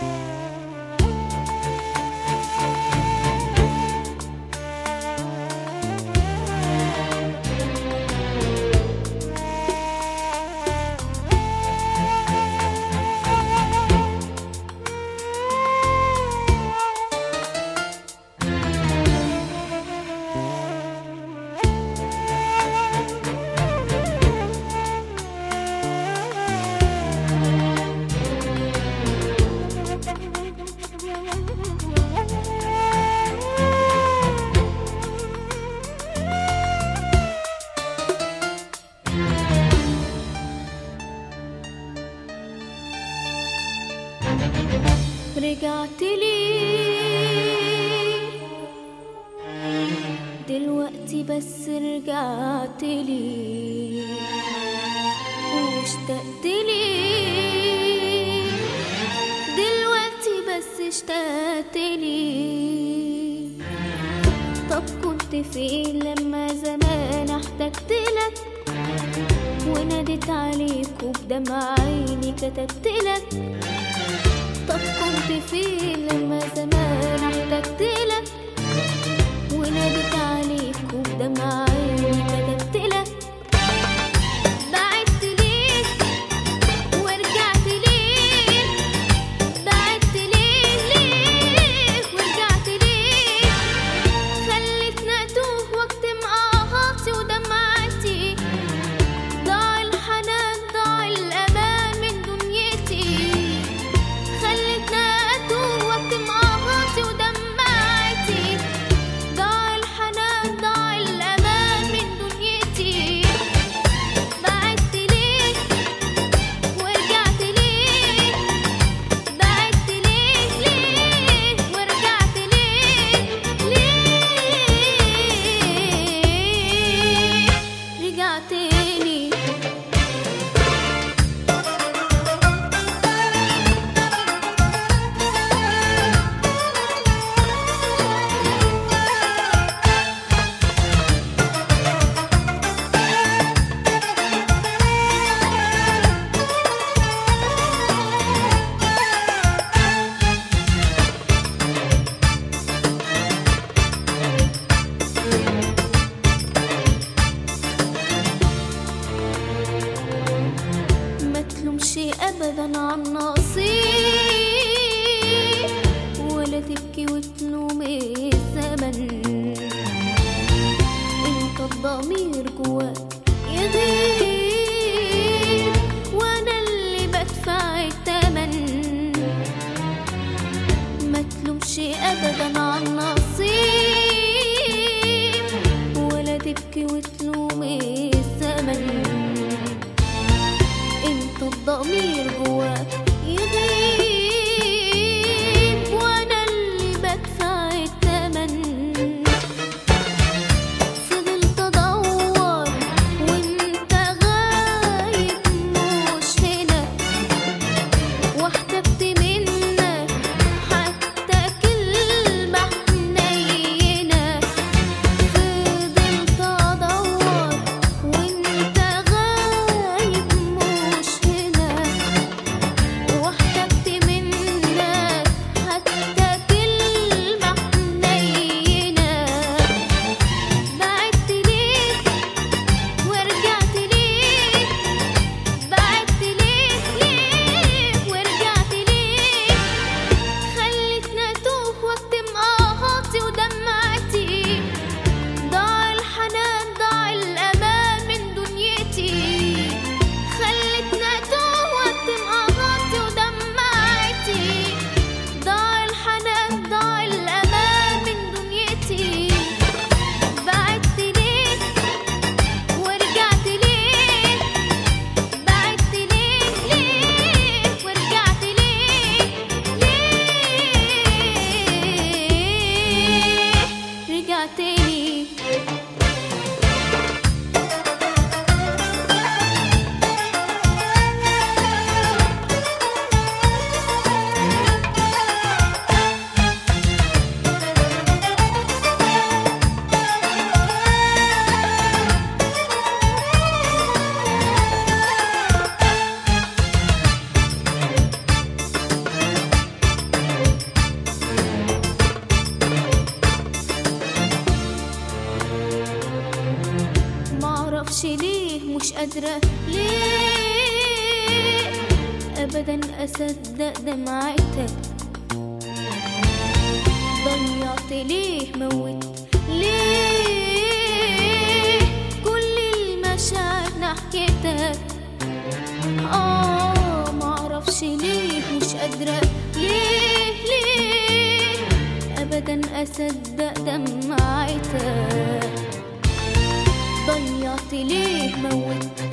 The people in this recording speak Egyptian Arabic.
رجعت لي دلوقتي بس رجعت لي واشتقت لي دلوقتي بس اشتقت لي طب كنت فين لما زمان احتجت لك وناديت عليك وبدمع عيني كتبت لك طب كنت فين لما زمان احتجت لك وناديت عليك وبدمع عيني كتبت لك بعدت ليه ورجعت ليه بعدت ليه ليه ورجعت ليه خلتنا اتوه واكتم اهاتي ودمعتي ضاع الحنان ضاع الامان من دنيتي خلتنا اتوه واكتم اهاتي ودمعتي ضاع الحنان ضاع الامان من دنيتي بعدت ليه ورجعت ليه بعدت ليه ليه ورجعت ليه ليه رجعت لي ما تلومش ابدا عن نصيب ولا تبكي وتلوم الزمن انت الضمير جواك يغيب وانا اللي بدفع التمن ما تلومش ابدا عن نصيب ولا تبكي وتلوم الزمن انت الضمير جواك يغيب وانا اللي بدفع التمن فضلت ادور وانت غايب مش هنا واحتجت منك حتى كلمة قادرة ليه أبدا أصدق دمعتك ضيعت ليه موت ليه كل المشاعر ناحيتك آه معرفش ليه مش قادرة ليه ليه أبدا أصدق دمعتك ضيعت ليه موت